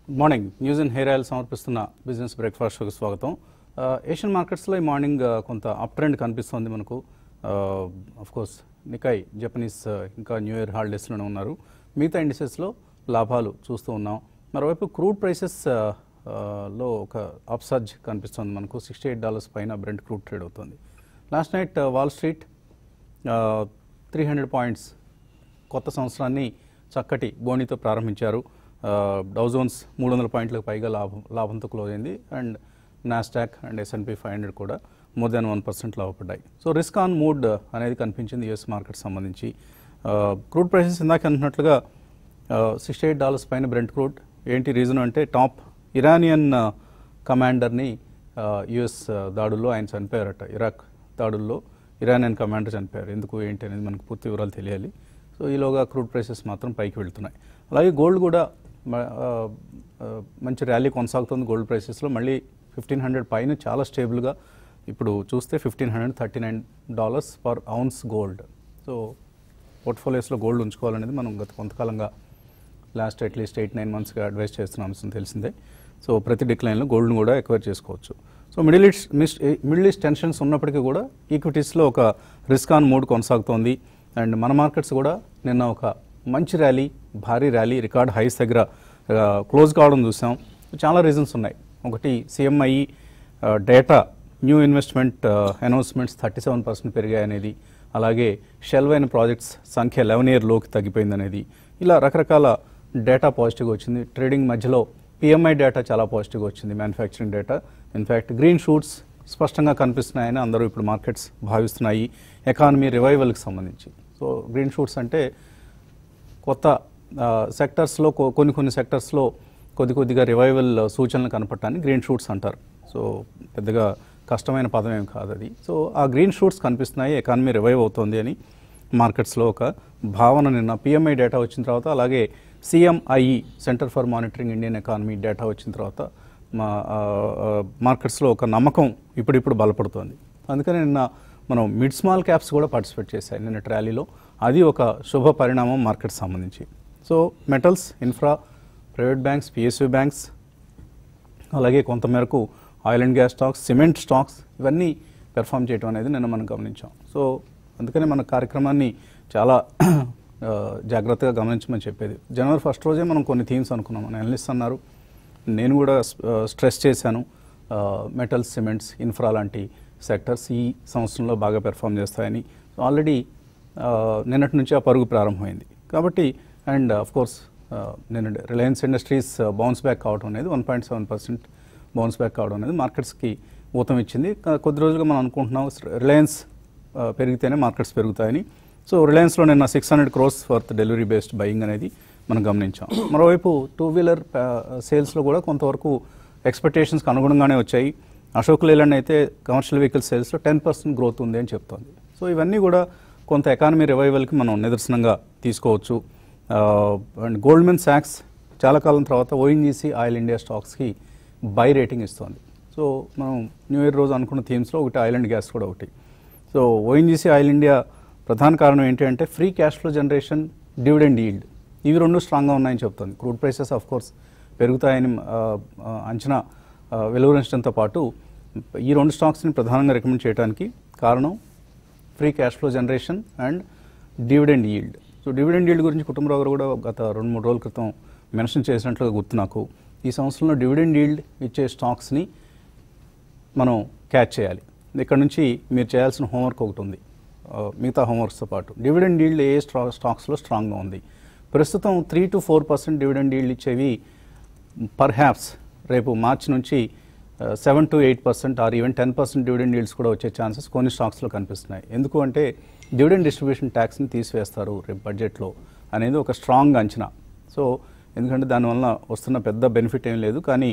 Good morning news and hair oil సమర్పిస్తున్న business breakfast షోకి స్వాగతం ఆ, ఏషియన్ మార్కెట్స్లో ఈ మార్నింగ్ ఆ, కొంత అప్ ట్రెండ్ కనిపిస్తోంది మనకు అఫ్ కోర్స్ నికాయ్ జపనీస్ ఆ, ఇంకా న్యూ ఇయర్ హాలిడేస్లోనే ఉన్నారు మిగతా ఇండిసెస్లో లాభాలు చూస్తూ ఉన్నాం మరోవైపు క్రూడ్ ప్రైసెస్ ఆ, ఆ, లో ఒక అప్సర్జ్ కనిపిస్తుంది మనకు సిక్స్టీ ఎయిట్ డాలర్స్ పైన బ్రెంట్ క్రూడ్ ట్రేడ్ అవుతుంది last night Wall Street three hundred points కొత్త సంవత్సరాన్ని చక్కటి బోణితో ప్రారంభించారు డౌజోన్స్ మూడు వందల పాయింట్లకు పైగా లాభం లాభంతో క్లోజ్ అయింది and Nasdaq and S and P five hundred కూడా మోర్ దాన్ వన్ పర్సెంట్ లాభపడ్డాయి సో రిస్క్ ఆన్ మూడ్ అనేది కనిపించింది యుఎస్ మార్కెట్ సంబంధించి క్రూడ్ ప్రైసెస్ ఇందాక అంటున్నట్లుగా సిక్స్టీ ఎయిట్ డాలర్స్ పైన బ్రెంట్ క్రూడ్ ఏంటి రీజన్ అంటే టాప్ ఇరానియన్ కమాండర్ని యుఎస్ దాడుల్లో ఆయన చనిపోయారట ఇరాక్ దాడుల్లో ఇరానియన్ కమాండర్ చనిపోయారు ఎందుకు ఏంటి అనేది మనకు పూర్తి వివరాలు తెలియాలి సో ఈలోగా క్రూడ్ ప్రైసెస్ మాత్రం పైకి వెళ్తున్నాయి అలాగే గోల్డ్ కూడా మ- ఆ, ఆ, మంచి ర్యాలీ కొనసాగుతుంది గోల్డ్ ప్రైసెస్లో మళ్ళీ ఫిఫ్టీన్ హండ్రెడ్ పైన చాలా స్టేబుల్గా ఇప్పుడు చూస్తే fifteen hundred thirty nine dollars per ounce gold so పోర్ట్ఫోలియోస్లో గోల్డ్ ఉంచుకోవాలనేది మనం గత కొంతకాలంగా లాస్ట్ అట్లీస్ట్ ఎయిట్ నైన్ మంత్స్గా అడ్వైస్ చేస్తున్న అంశం తెలిసిందే సో ప్రతి డిక్లైన్లో గోల్డ్ను కూడా ఎక్వైర్ చేసుకోవచ్చు so middle east miss middle east tensions ఉన్నప్పటికీ కూడా ఈక్విటీస్లో ఒక రిస్క్ ఆన్ మూడ్ కొనసాగుతోంది అండ్ మన మార్కెట్స్ కూడా నిన్న ఒక మంచి ర్యాలీ భారీ ర్యాలీ రికార్డ్ హైస్ దగ్గర క్లోజ్ కావడం చూసాం చాలా రీజన్స్ ఉన్నాయి ఒకటి CMI data new investment announcements thirty seven percent పెరిగాయనేది అలాగే షెల్వ్ అయిన ప్రాజెక్ట్స్ సంఖ్య లెవెన్ ఇయర్ లోకి తగ్గిపోయిందనేది ఇలా రకరకాల డేటా పాజిటివ్గా వచ్చింది ట్రేడింగ్ మధ్యలో పిఎంఐ డేటా చాలా పాజిటివ్గా వచ్చింది manufacturing data in fact green shoots స్పష్టంగా కనిపిస్తున్నాయని అందరూ ఇప్పుడు మార్కెట్స్ భావిస్తున్నాయి ఎకానమీ రివైవల్కి సంబంధించి సో గ్రీన్ షూట్స్ అంటే కొత్త సెక్టర్స్లో కొన్ని కొన్ని సెక్టర్స్లో కొద్ది కొద్దిగా రివైవల్ సూచనలు కనపడటాన్ని గ్రీన్ షూట్స్ అంటారు సో పెద్దగా కష్టమైన పదం ఏం కాదు అది సో ఆ గ్రీన్ షూట్స్ కనిపిస్తున్నాయి ఎకానమీ రివైవ్ అవుతోంది అని మార్కెట్స్లో ఒక భావన నిన్న పిఎంఐ డేటా వచ్చిన తర్వాత అలాగే CMIE centre for monitoring Indian economy data వచ్చిన తర్వాత మా ఆ, ఆ, మార్కెట్స్లో ఒక నమ్మకం ఇప్పుడిప్పుడు బలపడుతోంది అందుకని నిన్న మనం మిడ్ స్మాల్ క్యాప్స్ కూడా పార్టిసిపేట్ చేశాయి నిన్న ర్యాలీలో అది ఒక శుభ పరిణామం మార్కెట్ సంబంధించి so metals infra private banks PSU banks అలాగే కొంతమేరకు oil and gas stocks cement stocks ఇవన్నీ పెర్ఫామ్ చేయడం అనేది నిన్న మనం గమనించాం సో అందుకనే మన కార్యక్రమాన్ని చాలా ఆ, జాగ్రత్తగా గమనించమని చెప్పేది జనవరి ఫస్ట్ రోజే మనం కొన్ని థీమ్స్ అనుకున్నాం మన అనలిస్ట్ అన్నారు నేను కూడా ఆ, స్ట్రెస్ చేశాను మెటల్స్ సిమెంట్స్ ఇన్ఫ్రా లాంటి సెక్టర్స్ ఈ సంవత్సరంలో బాగా పెర్ఫామ్ చేస్తాయని సో ఆల్రెడీ నిన్నటి నుంచి ఆ పరుగు ప్రారంభమైంది కాబట్టి అండ్ ఆఫ్ కోర్స్ నేను రిలయన్స్ ఇండస్ట్రీస్ బౌన్స్ బ్యాక్ కావడం అనేది one point seven percent bounce back కావడం అనేది మార్కెట్స్కి ఊతం ఇచ్చింది కా- కొద్ది రోజులుగా మనం అనుకుంటున్నాం రిలయన్స్ ఆ, పెరిగితేనే మార్కెట్స్ పెరుగుతాయని సో రిలయన్స్లో నిన్న six hundred crores worth delivery based buying అనేది మనం గమనించాం మరోవైపు టూ వీలర్ సేల్స్లో కూడా కొంతవరకు ఎక్స్పెక్టేషన్స్కి అనుగుణంగానే వచ్చాయి అశోక్ లేలాండ్ అయితే కమర్షియల్ వెహికల్ సేల్స్లో టెన్ పర్సెంట్ గ్రోత్ ఉంది అని చెప్తోంది సో ఇవన్నీ కూడా కొంత ఎకానమీ రివైవల్కి మనం నిదర్శనంగా తీసుకోవచ్చు అండ్ గోల్డ్మెన్ సాక్స్ చాలా కాలం తర్వాత ఓఎన్జీసీ ఆయిల్ ఇండియా స్టాక్స్కి బై రేటింగ్ ఇస్తోంది సో మనం న్యూ ఇయర్ రోజు అనుకున్న థీమ్స్లో ఒకటి ఆయిల్ అండ్ గ్యాస్ కూడా ఒకటి సో ఓఎన్జీసీ ఆయిల్ ఇండియా ప్రధాన కారణం ఏంటి అంటే free cash flow generation dividend yield ఇవి రెండు స్ట్రాంగ్గా ఉన్నాయని చెప్తుంది క్రూడ్ ప్రైసెస్ ఆఫ్ కోర్స్ పెరుగుతాయని ఆ, ఆ, అంచనా ఆ, వెలువరించడంతో పాటు ఈ రెండు స్టాక్స్ని ప్రధానంగా రికమెండ్ చేయడానికి కారణం free cash flow generation and dividend yield so dividend yield గురించి కుటుంబరావు గారు కూడా గత రెండు మూడు రోజుల క్రితం మెన్షన్ చేసినట్లుగా గుర్తు నాకు ఈ సంవత్సరంలో డివిడెండ్ ఈల్డ్ ఇచ్చే స్టాక్స్ని మనం క్యాచ్ చేయాలి ఇక్కడ నుంచి మీరు చేయాల్సిన హోంవర్క్ ఒకటి ఉంది ఆ, మిగతా హోంవర్క్స్తో పాటు డివిడెండ్ ఈల్డ్ ఏ స్టా స్టాక్స్లో స్ట్రాంగ్గా ఉంది ప్రస్తుతం three to four percent dividend yield ఇచ్చేవి పర్హాప్స్ రేపు మార్చి నుంచి seven to eight percent or even ten percent dividend yields కూడా వచ్చే ఛాన్సెస్ కొన్ని స్టాక్స్లో కనిపిస్తున్నాయి ఎందుకు అంటే డివిడెండ్ డిస్ట్రిబ్యూషన్ ట్యాక్స్ని తీసివేస్తారు రేపు బడ్జెట్లో అనేది ఒక స్ట్రాంగ్ అంచనా సో ఎందుకంటే దానివల్ల వస్తున్న పెద్ద బెనిఫిట్ ఏం లేదు కానీ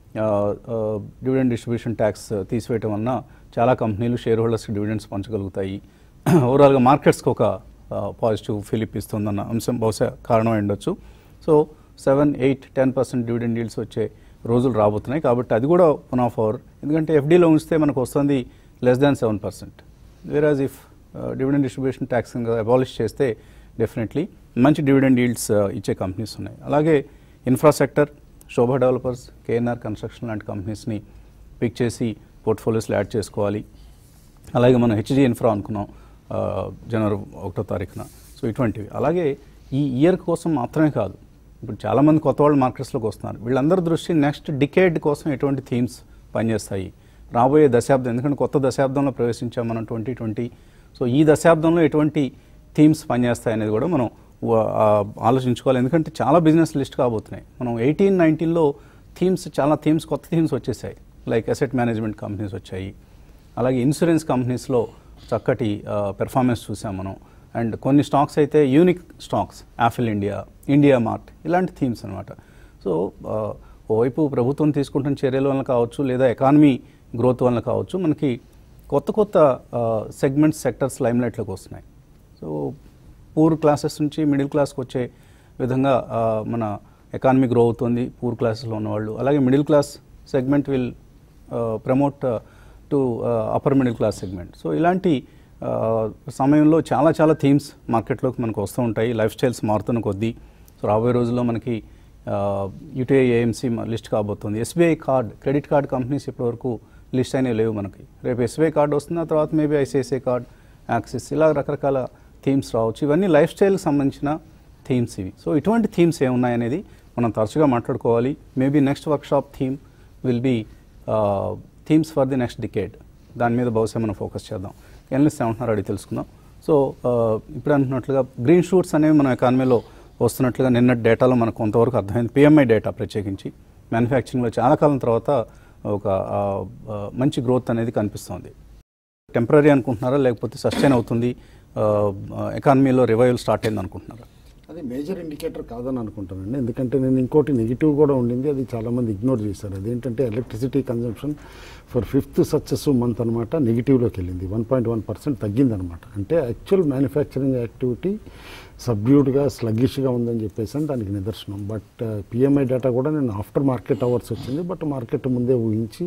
డివిడెండ్ డిస్ట్రిబ్యూషన్ ట్యాక్స్ తీసివేయటం వలన చాలా కంపెనీలు షేర్ హోల్డర్స్కి డివిడెండ్స్ పంచగలుగుతాయి ఓవరాల్గా మార్కెట్స్కి ఒక పాజిటివ్ ఫిలిప్ ఇస్తుందన్న అంశం బహుశా కారణం అయి ఉండొచ్చు so seven eight ten percent dividend డీల్స్ వచ్చే రోజులు రాబోతున్నాయి కాబట్టి అది కూడా వన్ ఆఫ్ అవర్ ఎందుకంటే ఎఫ్డీలో ఉంచితే మనకు వస్తుంది less than seven percent whereas if dividend distribution tax abolish చేస్తే డెఫినెట్లీ మంచి డివిడెండ్ ఈల్డ్స్ ఇచ్చే కంపెనీస్ ఉన్నాయి అలాగే infrastructure Sobha developers KNR construction లాంటి కంపెనీస్ని పిక్ చేసి పోర్ట్ఫోలియోస్లో యాడ్ చేసుకోవాలి అలాగే మనం హెచ్జీ ఇన్ఫ్రా అనుకున్నాం ఆ, జనవరి ఒకటో తారీఖున సో ఇటువంటివి అలాగే ఈ ఇయర్ కోసం మాత్రమే కాదు ఇప్పుడు చాలామంది కొత్త వాళ్ళు మార్కెట్స్లోకి వస్తున్నారు వీళ్ళందరి దృష్టి నెక్స్ట్ డికేడ్ కోసం ఎటువంటి థీమ్స్ పనిచేస్తాయి రాబోయే దశాబ్దం ఎందుకంటే కొత్త దశాబ్దంలో ప్రవేశించాం మనం ట్వంటీ ట్వంటీ సో ఈ దశాబ్దంలో ఎటువంటి థీమ్స్ పనిచేస్తాయి అనేది కూడా మనం వ- ఆ, ఆలోచించుకోవాలి ఎందుకంటే చాలా బిజినెస్ లిస్ట్ కాబోతున్నాయి మనం ఎయిటీన్ నైన్టీన్లో థీమ్స్ చాలా థీమ్స్ కొత్త థీమ్స్ వచ్చేసాయి లైక్ అసెట్ మేనేజ్మెంట్ కంపెనీస్ వచ్చాయి అలాగే ఇన్సూరెన్స్ కంపెనీస్లో చక్కటి పెర్ఫార్మెన్స్ చూసాం మనం అండ్ కొన్ని స్టాక్స్ అయితే unique stocks Affle India IndiaMART ఇలాంటి థీమ్స్ అనమాట సో ఆ, ఓవైపు ప్రభుత్వం తీసుకుంటున్న చర్యల వలన కావచ్చు లేదా ఎకానమీ గ్రోత్ వలన కావచ్చు మనకి కొత్త కొత్త సెగ్మెంట్స్ సెక్టర్స్ లైమ్లైట్లోకి వస్తున్నాయి సో పూర్ క్లాసెస్ నుంచి మిడిల్ క్లాస్కి వచ్చే విధంగా ఆ, మన ఎకానమీ గ్రో అవుతుంది పూర్ క్లాసెస్లో ఉన్నవాళ్ళు అలాగే middle class segment will promote to upper middle class segment so ఇలాంటి ఆ, సమయంలో చాలా చాలా థీమ్స్ మార్కెట్లోకి మనకు వస్తూ ఉంటాయి లైఫ్ స్టైల్స్ మారుతున్న కొద్దీ సో రాబోయే రోజుల్లో మనకి యూటీఐ ఏఎంసీ లిస్ట్ కాబోతుంది SBI card credit card companies ఇప్పటివరకు లిస్ట్ అయినవి లేవు మనకి రేపు ఎస్బీఐ కార్డ్ వస్తుంది ఆ తర్వాత మేబీ ఐసిఐసిఐ కార్డ్ యాక్సిస్ ఇలా రకరకాల థీమ్స్ రావచ్చు ఇవన్నీ లైఫ్ స్టైల్కి సంబంధించిన థీమ్స్ ఇవి సో ఇటువంటి థీమ్స్ ఏమున్నాయనేది మనం తరచుగా మాట్లాడుకోవాలి maybe next workshop theme will be themes for the next decade దాని మీద బహుశా మనం ఫోకస్ చేద్దాం ఎనలిస్ట్ ఏమంటున్నారు అడిగి తెలుసుకుందాం సో ఇప్పుడు అంటున్నట్లుగా గ్రీన్ షూట్స్ అనేవి మన ఎకానమీలో వస్తున్నట్లుగా నిన్న డేటాలో మనకు కొంతవరకు అర్థమైంది పిఎంఐ డేటా ప్రత్యేకించి మ్యానుఫ్యాక్చరింగ్లో చాలా కాలం తర్వాత ఒక ఆ, ఆ, మంచి గ్రోత్ అనేది కనిపిస్తోంది టెంపరీ అనుకుంటున్నారా లేకపోతే సస్టైన్ అవుతుంది ఎకానమీలో రివైవల్ స్టార్ట్ అయింది అనుకుంటున్నారా అది మేజర్ ఇండికేటర్ కాదని అనుకుంటానండి ఎందుకంటే నేను ఇంకోటి నెగిటివ్ కూడా ఉండింది అది చాలామంది ఇగ్నోర్ చేశారు అదేంటంటే electricity consumption for fifth successive month అనమాట నెగిటివ్లోకి వెళ్ళింది వన్ పాయింట్ వన్ పర్సెంట్ తగ్గిందనమాట అంటే యాక్చువల్ మ్యానుఫ్యాక్చరింగ్ యాక్టివిటీ సబ్డ్యూడ్గా స్లగ్గిష్గా ఉందని చెప్పేసి అని దానికి నిదర్శనం బట్ పిఎంఐ డేటా కూడా నేను ఆఫ్టర్ మార్కెట్ అవర్స్ వచ్చింది బట్ మార్కెట్ ముందే ఊహించి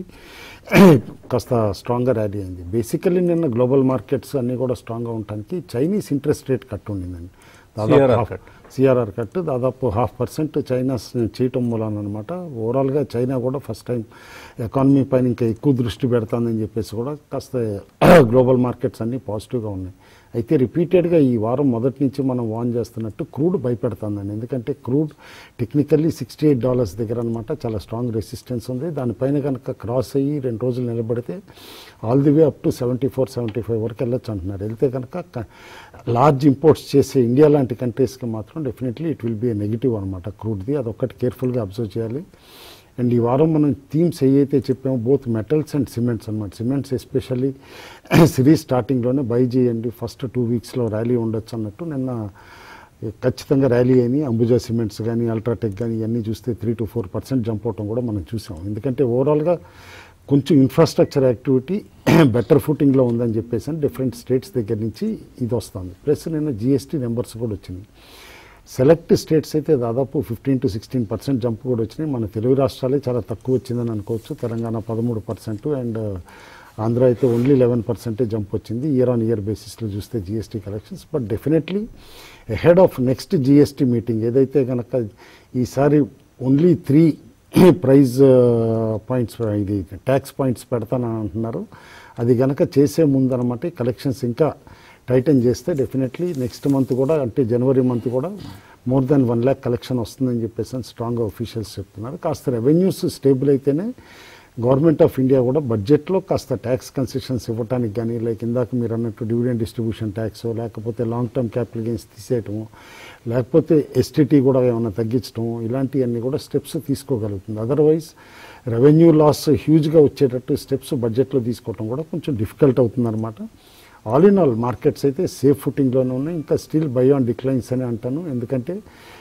కాస్త స్ట్రాంగ్గా ర్యాలీ అయింది బేసికల్లీ నిన్న గ్లోబల్ మార్కెట్స్ అన్నీ కూడా స్ట్రాంగ్గా ఉండటానికి చైనీస్ ఇంట్రెస్ట్ రేట్ కట్ ఉండిందండి CRR దాదాపు cut. సిఆర్ఆర్ కట్ దాదాపు హాఫ్ పర్సెంట్ చైనా స్- చేయటం మూలాన అనమాట ఓవరాల్గా చైనా కూడా ఫస్ట్ టైం ఎకానమీ పైన ఇంకా ఎక్కువ దృష్టి పెడతానని చెప్పేసి కూడా కాస్త గ్లోబల్ మార్కెట్స్ అన్నీ పాజిటివ్గా ఉన్నాయి అయితే రిపీటెడ్గా ఈ వారం మొదటి నుంచి మనం వాన్ చేస్తున్నట్టు క్రూడ్ భయపెడుతుందండి ఎందుకంటే crude technically sixty eight dollars దగ్గర అనమాట చాలా స్ట్రాంగ్ రెసిస్టెన్స్ ఉంది దానిపైన కనుక క్రాస్ అయ్యి రెండు రోజులు నిలబడితే all the way up to seventy four seventy five వరకు వెళ్ళొచ్చు అంటున్నారు వెళ్తే కనుక లార్జ్ ఇంపోర్ట్స్ చేసే ఇండియా లాంటి కంట్రీస్కి మాత్రం definitely it will be a negative అనమాట క్రూడ్ది అదొక్కటి కేర్ఫుల్గా అబ్జర్వ్ చేయాలి అండ్ ఈ వారం మనం థీమ్స్ ఏవైతే చెప్పామో బోత్ మెటల్స్ అండ్ సిమెంట్స్ అనమాట సిమెంట్స్ ఎస్పెషల్లీ సిరీస్ స్టార్టింగ్లోనే బై చేయండి ఫస్ట్ టూ వీక్స్లో ర్యాలీ ఉండొచ్చు అన్నట్టు నిన్న ఖచ్చితంగా ర్యాలీ అయినాయి అంబుజా సిమెంట్స్ కానీ అల్ట్రాటెక్ కానీ ఇవన్నీ చూస్తే three to four percent jump అవటం కూడా మనం చూసాం ఎందుకంటే ఓవరాల్గా కొంచెం ఇన్ఫ్రాస్ట్రక్చర్ యాక్టివిటీ బెటర్ ఫుటింగ్లో ఉందని చెప్పేసి అని డిఫరెంట్ స్టేట్స్ దగ్గర నుంచి ఇది వస్తుంది ప్లస్ నిన్న జిఎస్టీ నెంబర్స్ కూడా వచ్చినాయి సెలెక్ట్ స్టేట్స్ అయితే దాదాపు fifteen to sixteen percent jump కూడా వచ్చినాయి మన తెలుగు రాష్ట్రాలే చాలా తక్కువ వచ్చిందని అనుకోవచ్చు తెలంగాణ పదమూడు పర్సెంట్ అండ్ ఆంధ్ర అయితే ఓన్లీ లెవెన్ పర్సెంటే జంప్ వచ్చింది ఇయర్ ఆన్ ఇయర్ బేసిస్లో చూస్తే GST collections but definitely head of next GST meeting ఏదైతే కనుక ఈసారి ఓన్లీ త్రీ ప్రైజ్ పాయింట్స్ ఇది ట్యాక్స్ పాయింట్స్ పెడతానని అంటున్నారు అది గనక చేసే ముందనమాట కలెక్షన్స్ ఇంకా టైటన్ చేస్తే డెఫినెట్లీ నెక్స్ట్ మంత్ కూడా అంటే జనవరి మంత్ కూడా more than one lakh collection వస్తుందని చెప్పేసి అని స్ట్రాంగ్గా అఫీషియల్స్ చెప్తున్నారు కాస్త రెవెన్యూస్ స్టేబుల్ అయితేనే గవర్నమెంట్ ఆఫ్ ఇండియా కూడా బడ్జెట్లో కాస్త ట్యాక్స్ కన్సెషన్స్ ఇవ్వడానికి కానీ లైక్ ఇందాక మీరు అన్నట్టు డివిడెండ్ డిస్ట్రిబ్యూషన్ ట్యాక్స్ లేకపోతే లాంగ్ టర్మ్ క్యాపిటల్ గెయిన్స్ తీసేయటము లేకపోతే ఎస్టీటీ కూడా ఏమైనా తగ్గించడం ఇలాంటివన్నీ కూడా స్టెప్స్ తీసుకోగలుగుతుంది అదర్వైజ్ రెవెన్యూ లాస్ హ్యూజ్గా వచ్చేటట్టు స్టెప్స్ బడ్జెట్లో తీసుకోవడం కూడా కొంచెం డిఫికల్ట్ అవుతుందన్నమాట ఆల్ ఇన్ ఆల్ మార్కెట్స్ అయితే సేఫ్ ఫుటింగ్లోనే ఉన్నాయి ఇంకా స్టిల్ బై ఆన్ డిక్లైన్స్ అని అంటాను ఎందుకంటే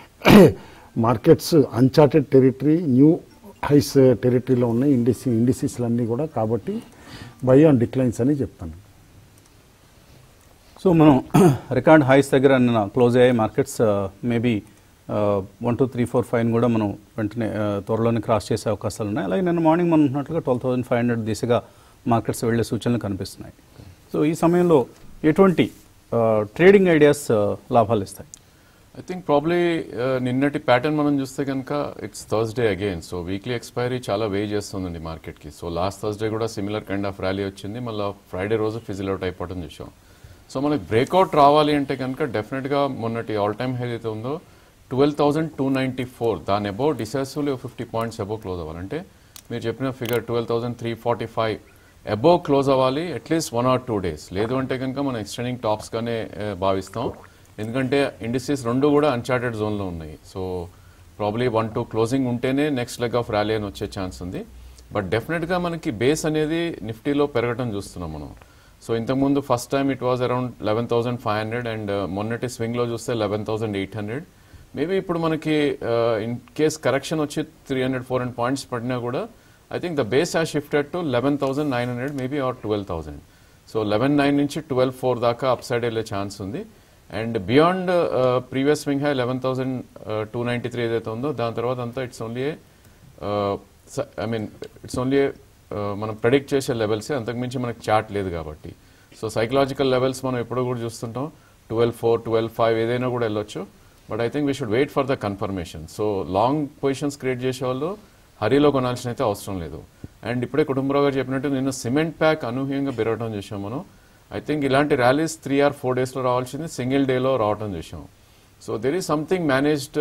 markets uncharted territory new highs టెరిటరీలో ఉన్నాయి ఇండిసి ఇండిసిస్లు అన్నీ కూడా కాబట్టి బై ఆన్ డిక్లైన్స్ అని చెప్తాను సో మనం రికార్డ్ హైస్ దగ్గర నిన్న క్లోజ్ అయ్యాయి markets maybe one two three four five కూడా మనం వెంటనే ఆ, త్వరలోనే క్రాస్ చేసే అవకాశాలు ఉన్నాయి అలాగే నిన్న మార్నింగ్ మనం ఉన్నట్లుగా ట్వెల్వ్ థౌసండ్ ఫైవ్ హండ్రెడ్ దిశగా మార్కెట్స్ వెళ్ళే సూచనలు కనిపిస్తున్నాయి సో ఈ సమయంలో ఎటువంటి ట్రేడింగ్ ఐడియాస్ లాభాలు ఇస్తాయి ఐ థింక్ ప్రాబ్లీ నిన్నటి ప్యాటర్న్ మనం చూస్తే కనుక it's Thursday again so weekly expiry చాలా వే చేస్తుందండి మార్కెట్కి సో లాస్ట్ థర్స్డే కూడా సిమిలర్ కైండ్ ఆఫ్ ర్యాలీ వచ్చింది మళ్ళీ ఫ్రైడే రోజు ఫిజిల్ అవుట్ అయిపోవడం చూసాం సో మనకి బ్రేక్అవుట్ రావాలి అంటే కనుక డెఫినెట్గా మొన్నటి ఆల్ టైమ్ హై అయితే ఉందో twelve thousand two ninety four దాని above decisively fifty points above close అవ్వాలంటే మీరు చెప్పిన figure twelve thousand three forty five above close అవ్వాలి at least one or two days లేదు అంటే కనుక మనం ఎక్స్టెండింగ్ టాప్స్గానే భావిస్తాం ఎందుకంటే ఇండస్ట్రీస్ రెండు కూడా అన్చార్టెడ్ జోన్లో ఉన్నాయి so probably one two closing ఉంటేనే నెక్స్ట్ లెగ్ ఆఫ్ ర్యాలీ అని వచ్చే ఛాన్స్ ఉంది బట్ డెఫినెట్గా మనకి బేస్ అనేది నిఫ్టీలో పెరగటం చూస్తున్నాం మనం సో ఇంతకుముందు first time it was around eleven thousand five hundred and మొన్నటి స్వింగ్లో చూస్తే eleven thousand eight hundred maybe ఇప్పుడు మనకి ఇన్ కేస్ కరెక్షన్ వచ్చి three hundred four hundred points పడినా కూడా I think the base has shifted to eleven thousand nine hundred maybe or twelve thousand so eleven nine నుంచి twelve four దాకా upside వెళ్ళే chance ఉంది and beyond previous swing high eleven thousand two ninety three ఏదైతే ఉందో దాని తర్వాత అంతా it's only I mean it's only మనం ప్రెడిక్ట్ చేసే లెవెల్సే అంతకుమించి మనకి చార్ట్ లేదు కాబట్టి సో సైకలాజికల్ లెవెల్స్ మనం ఎప్పుడూ కూడా చూస్తుంటాం ట్వెల్వ్ ఫోర్ ట్వెల్వ్ ఫైవ్ ఏదైనా కూడా వెళ్ళొచ్చు but I think we should wait for the confirmation so long positions create చేసే వాళ్ళు హరిలో కొనాల్సిన అయితే అవసరం లేదు అండ్ ఇప్పుడే కుటుంబరావు గారు చెప్పినట్టు నిన్న సిమెంట్ ప్యాక్ అనూహ్యంగా పెరగడం చూసాం మనం ఐ థింక్ ఇలాంటి ర్యాలీస్ త్రీ ఆర్ ఫోర్ డేస్లో రావాల్సింది సింగిల్ డేలో రావడం చూసాం so there is something managed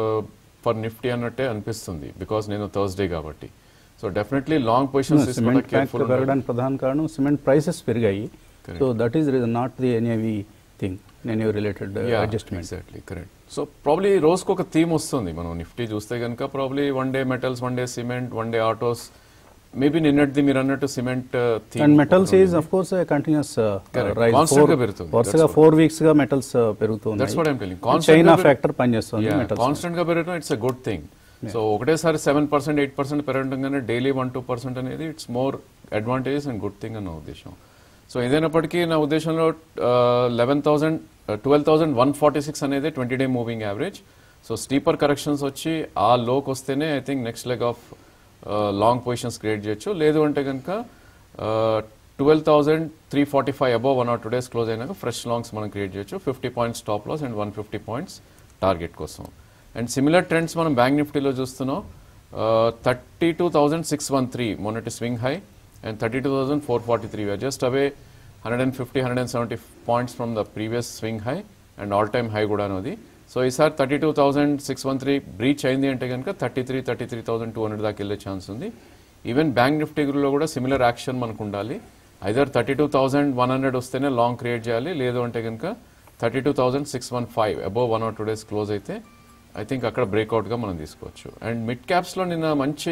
for Nifty అన్నట్టే అనిపిస్తుంది బికాస్ నేను థర్స్డే కాబట్టి so definitely long positions cement తీసుకోవడం ప్యాక్ కేర్ఫుల్ పెరగడానికి ప్రధాన కారణం సిమెంట్ ప్రైసెస్ పెరిగాయి Correct. So that is not the NAV thing NAV related adjustment exactly correct so probably రోజుకు ఒక థీమ్ వస్తుంది మనం నిఫ్టీ చూస్తే కనుక probably one day metals one day cement one day autos maybe నిన్నటిది మీరు అన్నట్టు cement and metals is of course continues Correct. Rise Constant గా పెరుగుతుంది. వరుసగా That's ఫోర్ వీక్స్ గా మెటల్స్ పెరుగుతూ That's what I'm telling. ఉన్నాయి Constant చైనా గా పెరుగు- ఫ్యాక్టర్ పనిచేస్తుంది మెటల్స్ కాన్స్టెంట్ గా పెరగడం it's a good thing so ఒకటేసారి సెవెన్ పర్సెంట్ ఎయిట్ పర్సెంట్ పెరగడం కానీ డైలీ వన్ టూ పర్సెంట్ అనేది it's more advantages and good thing అని నా ఉద్దేశం సో ఏదైనప్పటికీ నా ఉద్దేశంలో eleven thousand twelve thousand one forty six అనేది twenty day moving average so steeper corrections వచ్చి ఆ లోకి వస్తేనే I think next leg of long positions create చేయొచ్చు లేదు అంటే కనుక twelve thousand three forty five above one or two days close అయినాక ఫ్రెష్ లాంగ్స్ మనం క్రియేట్ చేయొచ్చు fifty points stop loss and one fifty points target కోసం and similar trends మనం bank నిఫ్టీలో చూస్తున్నాం thirty two thousand six one three మొన్నటి swing high and thirty two thousand four forty three just away hundred and fifty hundred and seventy points from the previous swing high and all time high కూడా అది so ఈసారి thirty two thousand six one three breach అయింది అంటే కనుక thirty three thirty three thousand two hundred దాకా వెళ్ళే chance ఉంది even bank నిఫ్టీలో కూడా సిమిలర్ యాక్షన్ మనకు ఉండాలి either thirty two thousand one hundred వస్తేనే లాంగ్ క్రియేట్ చేయాలి లేదు అంటే కనుక thirty two thousand six one five above one or two days close అయితే ఐ థింక్ అక్కడ బ్రేక్అవుట్గా మనం తీసుకోవచ్చు అండ్ మిడ్ క్యాప్స్లో నిన్న మంచి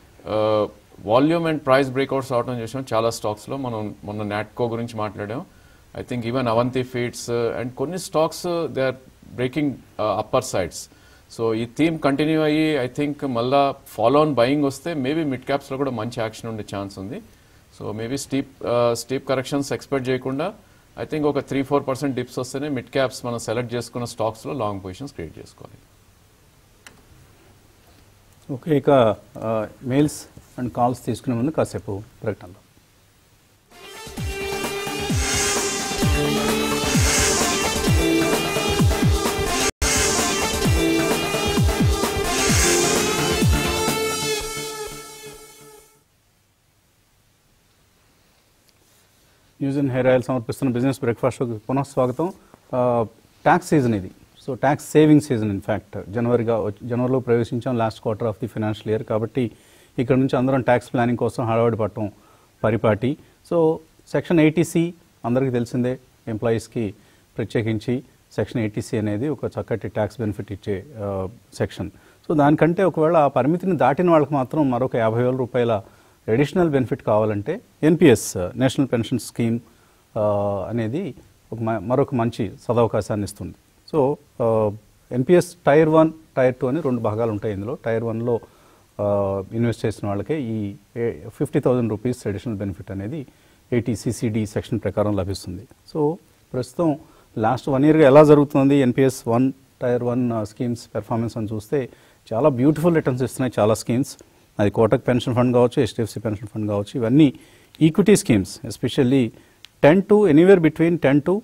వాల్యూమ్ అండ్ ప్రైస్ బ్రేక్అవుట్స్ అవడం చేసాం చాలా స్టాక్స్లో మనం మొన్న నాట్కో గురించి మాట్లాడాం I think even Avanti feeds and కొన్ని stocks they are breaking upper sides so ఈ థీమ్ కంటిన్యూ అయ్యి ఐ థింక్ మళ్ళా ఫాలో ఆన్ బయింగ్ వస్తే మేబీ మిడ్ క్యాప్స్లో కూడా మంచి యాక్షన్ ఉండే ఛాన్స్ ఉంది so maybe steep steep corrections expect చేయకుండా ఐ థింక్ ఒక త్రీ ఫోర్ పర్సెంట్ డిప్స్ వస్తేనే మిడ్ క్యాప్స్ మనం సెలెక్ట్ చేసుకున్న స్టాక్స్లో లాంగ్ పొజిషన్స్ క్రియేట్ చేసుకోవాలి ఓకే ఇక మెయిల్స్ అండ్ కాల్స్ తీసుకునే ముందు కాసేపు ప్రకటనలో న్యూస్ అండ్ హెయిర్ ఆయిల్ సమర్పిస్తున్న బిజినెస్ బ్రేక్ఫాస్ట్ షోకి పునః స్వాగతం ట్యాక్స్ సీజన్ ఇది so tax saving season in fact జనవరిగా వచ్చి- జనవరిలో ప్రవేశించాం last quarter of the financial year కాబట్టి ఇక్కడ నుంచి అందరం ట్యాక్స్ ప్లానింగ్ కోసం హడావడి పట్టడం పరిపాటి సో సెక్షన్ ఎయిటీసీ అందరికీ తెలిసిందే ఎంప్లాయీస్కి ప్రత్యేకించి సెక్షన్ ఎయిటీసీ అనేది ఒక చక్కటి ట్యాక్స్ బెనిఫిట్ ఇచ్చే సెక్షన్ సో దానికంటే ఒకవేళ ఆ పరిమితిని దాటిన వాళ్ళకి మాత్రం మరొక యాభై వేల రూపాయల అడిషనల్ బెనిఫిట్ కావాలంటే ఎన్పిఎస్ నేషనల్ పెన్షన్ స్కీమ్ ఆ, అనేది ఒక మ- మరొక మంచి సదవకాశాన్ని ఇస్తుంది so NPS tier one tier two అని రెండు భాగాలు ఉంటాయి ఇందులో టైర్ వన్లో ఇన్వెస్ట్ చేసిన వాళ్ళకే ఈ fifty thousand rupees additional benefit అనేది ఎయిటీ సిసిడి సెక్షన్ ప్రకారం లభిస్తుంది సో ప్రస్తుతం లాస్ట్ వన్ ఇయర్గా ఎలా జరుగుతుంది NPS one tier one schemes performance అని చూస్తే చాలా బ్యూటిఫుల్ రిటర్న్స్ ఇస్తున్నాయి చాలా స్కీమ్స్ అది కోటక్ పెన్షన్ ఫండ్ కావచ్చు హెచ్డిఎఫ్సి పెన్షన్ ఫండ్ కావచ్చు ఇవన్నీ equity schemes especially ten to anywhere between ten to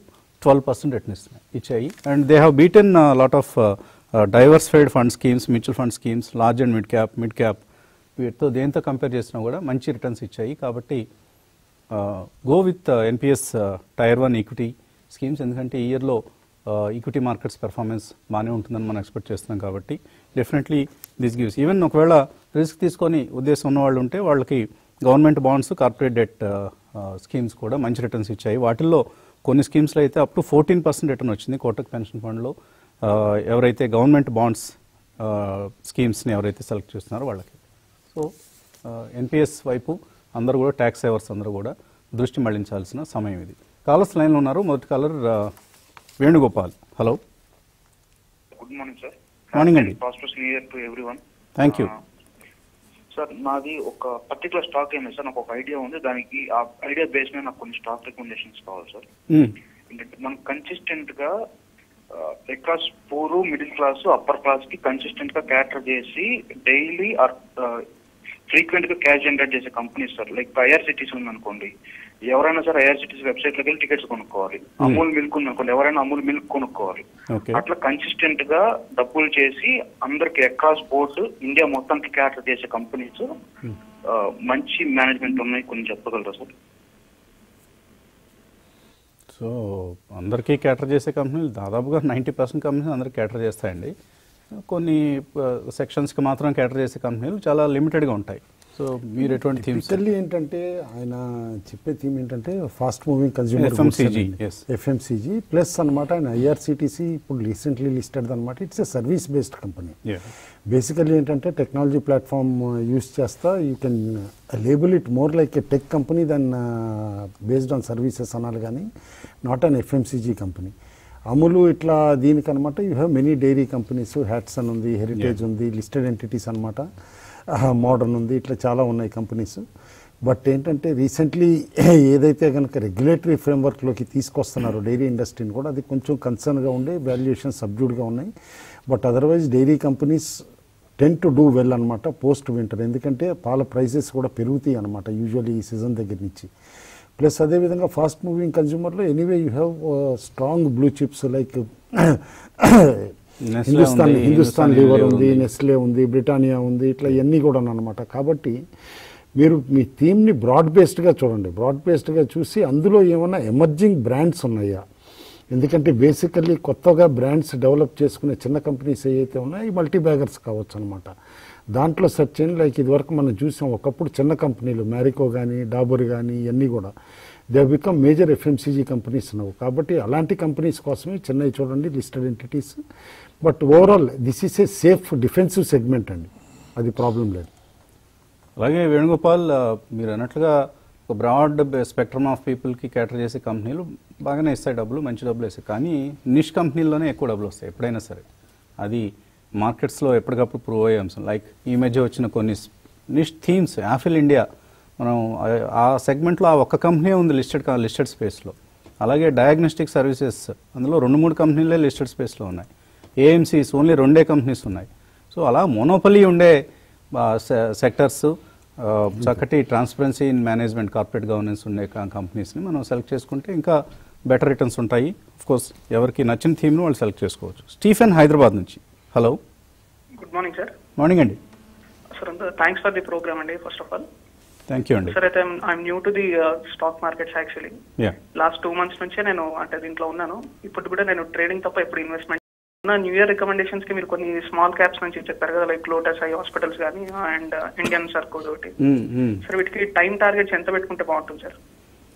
twelve percent return ఇస్తున్నాయి ఇచ్చాయి and they have beaten lot of diversified fund schemes mutual fund schemes large and mid cap mid cap వీటితో దేంతో compare చేసినా కూడా మంచి returns ఇచ్చాయి కాబట్టి go with NPS tier one equity schemes ఎందుకంటే ఈ ఇయర్లో ఈక్విటీ మార్కెట్స్ పెర్ఫార్మెన్స్ బాగానే ఉంటుందని మనం ఎక్స్పెక్ట్ చేస్తున్నాం కాబట్టి డెఫినెట్లీ దిస్ గివ్స్ ఈవెన్ ఒకవేళ రిస్క్ తీసుకొని ఉద్దేశం ఉన్న వాళ్ళు ఉంటే వాళ్ళకి government bonds corporate debt schemes కూడా మంచి రిటర్న్స్ ఇచ్చాయి వాటిల్లో కొన్ని స్కీమ్స్లో అయితే up to fourteen percent return వచ్చింది కోటక్ పెన్షన్ ఫండ్లో ఎవరైతే గవర్నమెంట్ బాండ్స్ స్కీమ్స్ని ఎవరైతే సెలెక్ట్ చేస్తున్నారో వాళ్ళకి సో ఎన్పిఎస్ వైపు అందరూ కూడా ట్యాక్స్ సేవర్స్ అందరూ కూడా దృష్టి మళ్లించాల్సిన సమయం ఇది కాలర్స్ లైన్లో ఉన్నారు మొదటి caller Venugopal hello good morning sir Morning అండి. Prosperous new year to every one Thank you. Sir నాది ఒక పర్టికులర్ స్టాక్ ఏమి సార్ నాకు ఒక ఐడియా ఉంది దానికి ఆ ఐడియా బేస్ మీద నాకు కొన్ని స్టాక్ రికమెండేషన్స్ కావాలి సార్ ఏంటంటే మనం కన్సిస్టెంట్ గా across poor middle class upper class కి కన్సిస్టెంట్ గా క్యాటర్ చేసి డైలీ ఫ్రీక్వెంట్ గా క్యాష్ జనరేట్ చేసే కంపెనీస్ సార్ లైక్ ఐఆర్సిటీస్ ఉంది అనుకోండి ఎవరైనా సరే ఐఆర్సిటీస్ వెబ్సైట్ లోకి వెళ్ళి టికెట్స్ కొనుక్కోవాలి అమూల్ మిల్క్ ఉంది అనుకోండి ఎవరైనా అమూల్ మిల్క్ కొనుక్కోవాలి ఓకే అట్లా కన్సిస్టెంట్ గా డబ్బులు చేసి అందరికి అక్రాస్ బోర్డ్ ఇండియా మొత్తానికి క్యాటర్ చేసే కంపెనీస్ మంచి మేనేజ్మెంట్ ఉన్నాయి కొన్ని చెప్పగలరా సార్ సో అందరికీ క్యాటర్ చేసే కంపెనీలు దాదాపుగా నైంటీ పర్సెంట్ కంపెనీస్ అందరికీ క్యాటర్ చేస్తాయండి కొన్ని సెక్షన్స్కి మాత్రం క్యాటర్ చేసే కంపెనీలు చాలా లిమిటెడ్గా ఉంటాయి సో మీరు ఎటువంటి థీమ్స్ టిపికల్లీ ఏంటంటే ఆయన చెప్పే థీమ్ ఏంటంటే fast moving consumer FMCG, yes. FMCG plus అనమాట ఆయన ఐఆర్సిటీసీ ఇప్పుడు రీసెంట్లీ లిస్టెడ్ అనమాట it's a service based company basically ఏంటంటే టెక్నాలజీ ప్లాట్ఫామ్ యూస్ చేస్తా you can label it more like a tech company then based on services అనాలి కానీ not an FMCG company Amul ఇట్లా దీనికనమాట you have many dairy companies Hatsun ఉంది Heritage ఉంది listed entities అనమాట modern ఉంది ఇట్లా చాలా ఉన్నాయి కంపెనీస్ బట్ ఏంటంటే రీసెంట్లీ ఏదైతే కనుక రెగ్యులేటరీ ఫ్రేమ్వర్క్లోకి తీసుకొస్తున్నారో డైరీ ఇండస్ట్రీని కూడా అది కొంచెం కన్సర్న్గా ఉండే వాల్యుయేషన్ సబ్జ్యూడ్గా ఉన్నాయి but otherwise dairy companies tend to do well అనమాట పోస్ట్ వింటర్ ఎందుకంటే పాల ప్రైసెస్ కూడా పెరుగుతాయి అనమాట యూజువల్లీ ఈ సీజన్ దగ్గర నుంచి ప్లస్ అదేవిధంగా ఫాస్ట్ మూవింగ్ కన్జ్యూమర్లో anyway you have strong blue chips like Nestle Hindustan ఉంది, హిందుస్థాన్ Hindustan లివర్ Unilever ఉంది ఉంది. నెస్లే ఉంది బ్రిటానియా ఉంది ఇట్లా ఇవన్నీ కూడా అనమాట కాబట్టి మీరు మీ థీమ్ని బ్రాడ్ బేస్డ్గా చూడండి బ్రాడ్ బేస్డ్గా చూసి అందులో ఏమైనా ఎమర్జింగ్ బ్రాండ్స్ ఉన్నాయా ఎందుకంటే బేసికల్లీ కొత్తగా బ్రాండ్స్ డెవలప్ చేసుకునే చిన్న కంపెనీస్ ఏవైతే ఉన్నాయో ఈ మల్టీ బ్యాగర్స్ కావచ్చు అనమాట దాంట్లో సెర్చ్ చేయండి లైక్ ఇదివరకు మనం చూసాం ఒకప్పుడు చిన్న కంపెనీలు మ్యారికో కానీ డాబర్ కానీ ఇవన్నీ కూడా they become major FMCG companies నవ్వు కాబట్టి అలాంటి కంపెనీస్ కోసమే చెన్నై చూడండి listed entities but overall this is a safe defensive segment అండి అది ప్రాబ్లం లేదు అలాగే వేణుగోపాల్ ఆ, మీరు అన్నట్లుగా ఒక బ్రాడ్ స్పెక్ట్రమ్ ఆఫ్ పీపుల్కి క్యాటర్ చేసే కంపెనీలు బాగానే ఇస్తాయి డబ్బులు మంచి డబ్బులు ఇస్తాయి కానీ నిష్ కంపెనీల్లోనే ఎక్కువ డబ్బులు వస్తాయి ఎప్పుడైనా సరే అది మార్కెట్స్లో ఎప్పటికప్పుడు ప్రూవ్ అయ్యే అంశం లైక్ ఈ మధ్య వచ్చిన కొన్ని నిష్ థీమ్స్ యాఫిల్ ఇండియా మనం ఆ- ఆ సెగ్మెంట్లో ఆ ఒక్క కంపెనీ ఉంది లిస్టెడ్ లిస్టెడ్ స్పేస్లో అలాగే డయాగ్నోస్టిక్ సర్వీసెస్ అందులో రెండు మూడు కంపెనీలే లిస్టెడ్ స్పేస్లో ఉన్నాయి ఏఎంసీస్ ఓన్లీ రెండే కంపెనీస్ ఉన్నాయి సో అలా మోనోపలీ ఉండే సెక్టర్స్ చక్కటి transparency in management corporate governance ఉండే కంపెనీస్ని మనం సెలెక్ట్ చేసుకుంటే ఇంకా బెటర్ రిటర్న్స్ ఉంటాయి కోర్స్ ఎవరికి నచ్చిన థీమ్ను వాళ్ళు సెలెక్ట్ చేసుకోవచ్చు స్టీఫెన్ హైదరాబాద్ నుంచి hello good morning sir morning అండి సార్ అంతా థ్యాంక్స్ ఫర్ ది ప్రోగ్రామ్ అండి first of all thank you అండి సార్ అయితే I'm new to the stock markets actually ya last two months నుంచే నేను అంటే దీంట్లో ఉన్నాను ఇప్పుడు కూడా నేను ట్రేడింగ్ తప్ప ఎప్పుడు ఇన్వెస్ట్మెంట్ నా న్యూ ఇయర్ రికమెండేషన్స్ కి మీరు కొన్ని స్మాల్ క్యాప్స్ నుంచి చెప్పారు కదా లైక్ లోటస్ ఐ హాస్పిటల్స్ కానీ అండ్ ఇండియన్ సర్కోజ్ ఒకటి సార్ వీటికి టైం టార్గెట్స్ ఎంత పెట్టుకుంటే బాగుంటుంది సార్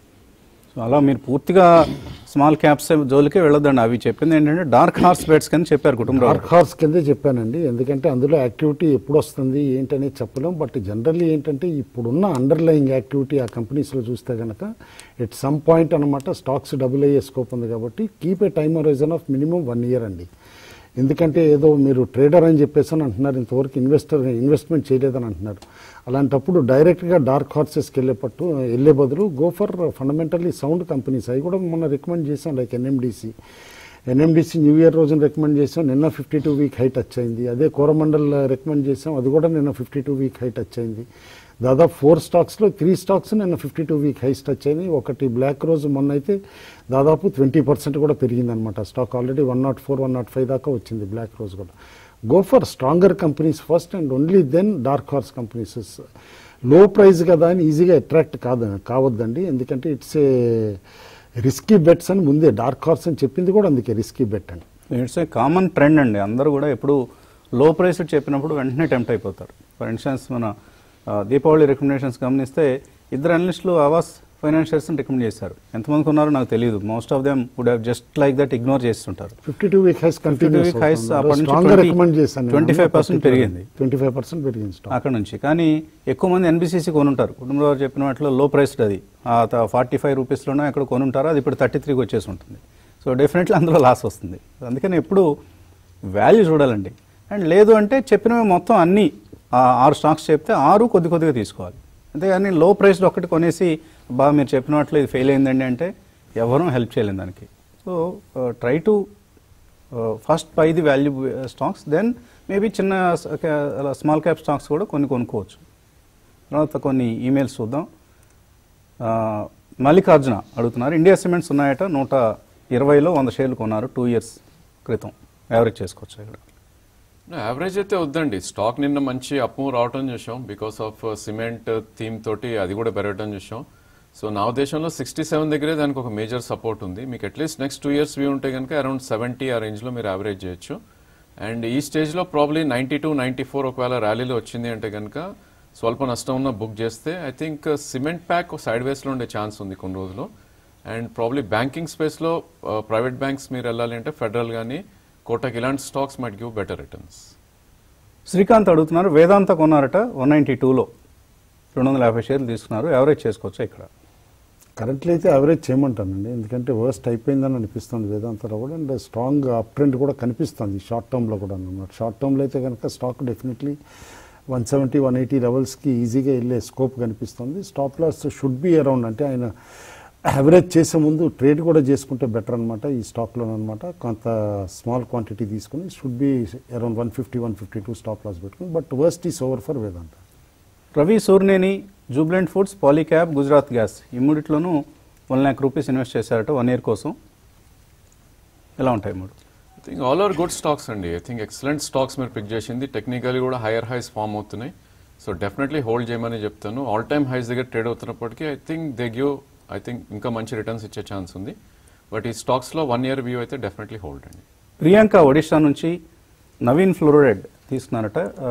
సో అలా మీరు పూర్తిగా స్మాల్ క్యాప్స్ జోలికే వెళ్ళొద్దండి అవి చెప్పింది ఏంటంటే డార్క్ హార్స్ బెట్స్ కానీ చెప్పారు కుటుంబరావు డార్క్ హార్స్ కిందే చెప్పానండి ఎందుకంటే అందులో యాక్టివిటీ ఎప్పుడు వస్తుంది ఏంటనేది చెప్పలేం బట్ జనరల్లీ ఏంటంటే ఇప్పుడున్న అండర్లయింగ్ యాక్టివిటీ ఆ కంపెనీస్లో చూస్తే కనుక ఎట్ సమ్ పాయింట్ అనమాట స్టాక్స్ డబుల్ అయ్యే స్కోప్ ఉంది కాబట్టి keep a time horizon of minimum one year అండి ఎందుకంటే ఏదో మీరు ట్రేడర్ అని చెప్పేసి అని అంటున్నారు ఇంతవరకు ఇన్వెస్టర్ ఇన్వెస్ట్మెంట్ చేయలేదని అంటున్నారు అలాంటప్పుడు డైరెక్ట్గా డార్క్ హార్సెస్కి వెళ్ళే పట్టు వెళ్ళే బదులు go for fundamentally sound companies అవి కూడా మొన్న రికమెండ్ చేసాం like NMDC NMDC new year రోజున రికమెండ్ చేసాం నిన్న fifty two week high touch అయింది అదే కోరమండల్ రికమెండ్ చేసాం అది కూడా నిన్న fifty two week high touch అయింది దాదాపు ఫోర్ స్టాక్స్లో త్రీ స్టాక్స్ నిన్న fifty two week highs touch అయినాయి ఒకటి బ్లాక్ రోజు మొన్న అయితే దాదాపు ట్వంటీ పర్సెంట్ కూడా పెరిగిందనమాట stock already one naught four one naught five దాకా వచ్చింది బ్లాక్ రోజ్ కూడా go for stronger companies first and only then dark horse companies low price కదా అని ఈజీగా అట్రాక్ట్ కాదు కావద్దండి ఎందుకంటే ఇట్స్ ఏ రిస్కీ బెట్స్ అని ముందే డార్క్ హార్స్ అని చెప్పింది కూడా అందుకే రిస్కీ బెట్ అని ఇట్స్ ఏ కామన్ ట్రెండ్ అండి అందరూ కూడా ఎప్పుడు లో ప్రైస్ చెప్పినప్పుడు వెంటనే టెంప్ట్ అయిపోతారు ఫర్ ఇన్స్టెన్స్ మన ఆ, దీపావళి రికమెండేషన్స్ గమనిస్తే ఇద్దరు అనలిస్టులు ఆవాస్ ఫైనాన్షియల్స్ రికమెండ్ చేశారు ఎంతమందికి ఉన్నారో నాకు తెలియదు most of them would have just like that ignore చేస్తుంటారు fifty two week highs continue week highs అప్పటి నుంచి స్ట్రాంగర్ 20 రికమెండ్ చేశాను 25% పెరిగింది. ట్వంటీ ఫైవ్ పర్సెంట్ పెరిగింది స్టాక్ అక్కడ నుంచి కానీ ఎక్కువ మంది ఎన్బిసిసి కొనుంటారు కుటుంబరావు చెప్పిన వాటిలో లో ప్రైస్డ్ అది ఫార్టీ ఫైవ్ రూపీస్లోనే ఎక్కడ కొనుంటారో అది ఇప్పుడు థర్టీ త్రీకి వచ్చేసి ఉంటుంది సో డెఫినెట్లీ అందులో లాస్ వస్తుంది అందుకని ఎప్పుడు వాల్యూ చూడాలండి అండ్ లేదు అంటే చెప్పినవి మొత్తం అన్ని ఆ ఆరు స్టాక్స్ చెప్తే ఆరు కొద్ది కొద్దిగా తీసుకోవాలి అంతేగాని లో ప్రైస్డ్ ఒక్కటి కొనేసి బాగా మీరు చెప్పిన వాటిలో ఇది ఫెయిల్ అయిందండి అంటే ఎవరూ హెల్ప్ చేయలేం దానికి so try to first buy the value stocks then maybe చిన్న స్మాల్ క్యాప్ స్టాక్స్ కూడా కొన్ని కొనుక్కోవచ్చు తర్వాత కొన్ని ఈమెయిల్స్ చూద్దాం ఆ, మల్లికార్జున అడుగుతున్నారు ఇండియా సిమెంట్స్ ఉన్నాయట నూట ఇరవైలో వంద షేర్లు కొన్నారు టూ ఇయర్స్ క్రితం యావరేజ్ చేసుకోవచ్చు ఇక్కడ యావరేజ్ అయితే వద్దండి స్టాక్ నిన్న మంచి అప్ మూవ్ రావటం చూసాం బికాస్ ఆఫ్ సిమెంట్ థీమ్ తోటి అది కూడా పెరగటం చూసాం సో నా ఉద్దేశంలో సిక్స్టీ సెవెన్ దగ్గరే దానికి ఒక మేజర్ సపోర్ట్ ఉంది మీకు at least next two years view ఉంటే కనుక అరౌండ్ సెవెంటీ ఆ రేంజ్లో మీరు యావరేజ్ చేయొచ్చు అండ్ ఈ స్టేజ్లో probably ninety two ninety four ఒకవేళ ర్యాలీలో వచ్చింది అంటే కనుక స్వల్ప నష్టం ఉన్న బుక్ చేస్తే ఐ థింక్ సిమెంట్ ప్యాక్ సైడ్ వేస్లో ఉండే ఛాన్స్ ఉంది కొన్ని రోజులు అండ్ ప్రాబ్లీ బ్యాంకింగ్ స్పేస్లో ప్రైవేట్ బ్యాంక్స్ మీరు వెళ్ళాలి అంటే ఫెడరల్ కానీ కోటక్ ఇలాంటి stocks might give better returns Srikanth అడుగుతున్నారు వేదాంత కొన్నారట వన్ నైంటీ టూలో రెండు వందల యాభై షేర్లు తీసుకున్నారు యావరేజ్ చేసుకోవచ్చు ఇక్కడ కరెంట్లీ అయితే యావరేజ్ చేయమంటానండి ఎందుకంటే వర్స్ట్ అయిపోయిందని అనిపిస్తుంది వేదాంతలో కూడా అండ్ స్ట్రాంగ్ అప్ ట్రెండ్ కూడా కనిపిస్తుంది షార్ట్ టర్మ్లో కూడా అన్నమాట షార్ట్ టర్మ్లో అయితే కనుక stock definitely one seventy one eighty లెవెల్స్కి ఈజీగా వెళ్ళే స్కోప్ కనిపిస్తుంది stop loss should be around అంటే ఆయన యావరేజ్ చేసే ముందు ట్రేడ్ కూడా చేసుకుంటే బెటర్ అనమాట ఈ స్టాక్లో అనమాట కొంత స్మాల్ క్వాంటిటీ తీసుకుని should be around one fifty one fifty two stop loss పెట్టుకుని but worst is over for Vedanta Ravi Surneni Jubilant foods Polycab Gujarat gas ఈ మూడిట్లోనూ వన్ ల్యాక్ రూపీస్ ఇన్వెస్ట్ చేశారట వన్ ఇయర్ కోసం ఎలా ఉంటాయి మూడు I think all are good stocks అండి ఐ థింక్ ఎక్సలెంట్ స్టాక్స్ మీరు పిక్ చేసింది టెక్నికలీ కూడా హైయర్ హైస్ ఫామ్ అవుతున్నాయి సో డెఫినెట్లీ హోల్డ్ చేయమని చెప్తాను ఆల్ టైమ్ హైస్ దగ్గర ట్రేడ్ అవుతున్నప్పటికీ I think they give I think ఇంకా మంచి రిటర్న్స్ ఇచ్చే ఛాన్స్ ఉంది బట్ ఈ స్టాక్స్లో వన్ ఇయర్ వ్యూ అయితే డెఫినెట్లీ హోల్డ్ అండి ప్రియాంక ఒడిషా నుంచి నవీన్ ఫ్లోరైడ్ తీసుకున్నారట ఆ,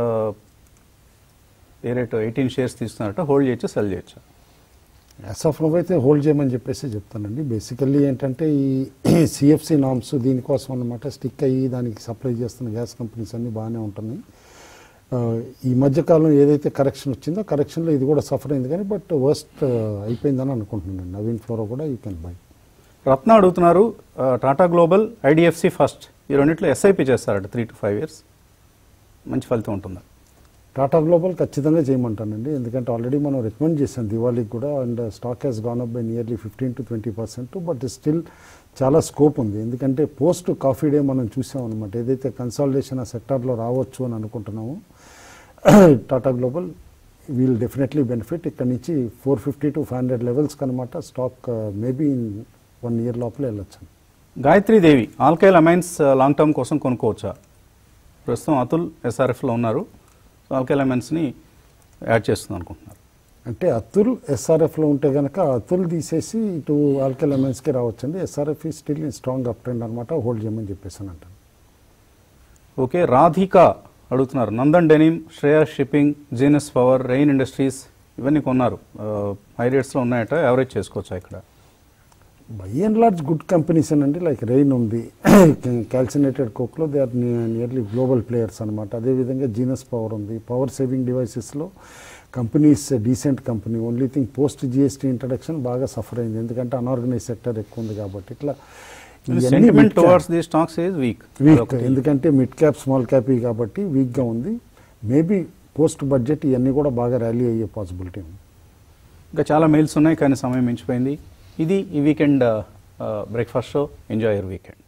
ఏ రేటు ఎయిటీన్ షేర్స్ తీసుకున్నారట హోల్డ్ చేయొచ్చు సెల్ చేయొచ్చు యాస్ ఆఫ్ నవ్ అయితే హోల్డ్ చేయమని చెప్పేసి చెప్తానండి బేసికల్లీ ఏంటంటే ఈ సిఎఫ్సి నామ్స్ దీనికోసం అన్నమాట స్టిక్ అయ్యి దానికి సప్లై చేస్తున్న గ్యాస్ కంపెనీస్ అన్నీ బాగానే ఉంటున్నాయి ఆ, ఈ మధ్యకాలం ఏదైతే కరెక్షన్ వచ్చిందో కరెక్షన్లో ఇది కూడా సఫర్ అయింది కానీ బట్ వర్స్ట్ అయిపోయిందని అనుకుంటున్నాను నవీన్ ఫ్లోరో కూడా యూ కెన్ బై రత్న అడుగుతున్నారు ఆ, టాటా గ్లోబల్ ఐడిఎఫ్సి ఫస్ట్ ఈ రెండిట్లో ఎస్ఐపి చేస్తారట త్రీ టు ఫైవ్ ఇయర్స్ మంచి ఫలితం ఉంటుందా టాటా గ్లోబల్ ఖచ్చితంగా చేయమంటానండి ఎందుకంటే ఆల్రెడీ మనం రికమెండ్ చేసాం దివాళీకి కూడా and stock has gone up by nearly fifteen to twenty percent but still చాలా స్కోప్ ఉంది ఎందుకంటే పోస్ట్ కాఫీ డే మనం చూసాం అనమాట ఏదైతే కన్సాలిడేషన్ ఆ సెక్టార్లో రావచ్చు అని అనుకుంటున్నామో Tata global will definitely benefit ఇక్కడ నుంచి four fifty to five hundred లెవెల్స్కి అనమాట stock maybe in one year లోపల వెళ్ళొచ్చు Gayatri Devi alkyl amines long term కోసం కొనుక్కోవచ్చా ప్రస్తుతం అతుల్ ఎస్ఆర్ఎఫ్లో ఉన్నారు సో ఆల్కైల్ అమైన్స్ని యాడ్ చేస్తుంది అనుకుంటున్నారు అంటే అతుల్ ఎస్ఆర్ఎఫ్లో ఉంటే కనుక అతుల్ తీసేసి ఇటు ఆల్కల్ ఎమ్ఎన్స్కి రావచ్చండి ఎస్ఆర్ఎఫ్ ఈ స్టిల్ స్ట్రాంగ్ అప్ ట్రెండ్ అనమాట హోల్డ్ చేయమని చెప్పేసి అని అంటాను ఓకే రాధిక అడుగుతున్నారు Nandan denim Shreya shipping Genus power Rain industries ఇవన్నీ కొన్నారు హై రేట్స్లో ఉన్నాయట యావరేజ్ చేసుకోవచ్చా ఇక్కడ by and large good companies అండి లైక్ రెయిన్ ఉంది క్యాల్సినేటెడ్ కోక్లో they are nearly global players అనమాట అదేవిధంగా జీనస్ పవర్ ఉంది పవర్ సేవింగ్ డివైసెస్లో companies decent company only thing post GST introduction బాగా సఫర్ అయింది ఎందుకంటే అన్ఆర్గనైజ్ సెక్టర్ ఎక్కువ ఉంది కాబట్టి ఇట్లా ఇవన్నీ sentiment mid cap. Towards the stocks is weak weak ఎందుకంటే మిడ్ క్యాప్ స్మాల్ క్యాప్ కాబట్టి వీక్గా ఉంది మేబీ పోస్ట్ బడ్జెట్ ఇవన్నీ కూడా బాగా ర్యాలీ అయ్యే పాసిబిలిటీ ఉంది ఇంకా చాలా మెయిల్స్ ఉన్నాయి కానీ సమయం మించిపోయింది ఇది ఈ weekend breakfast show enjoy your weekend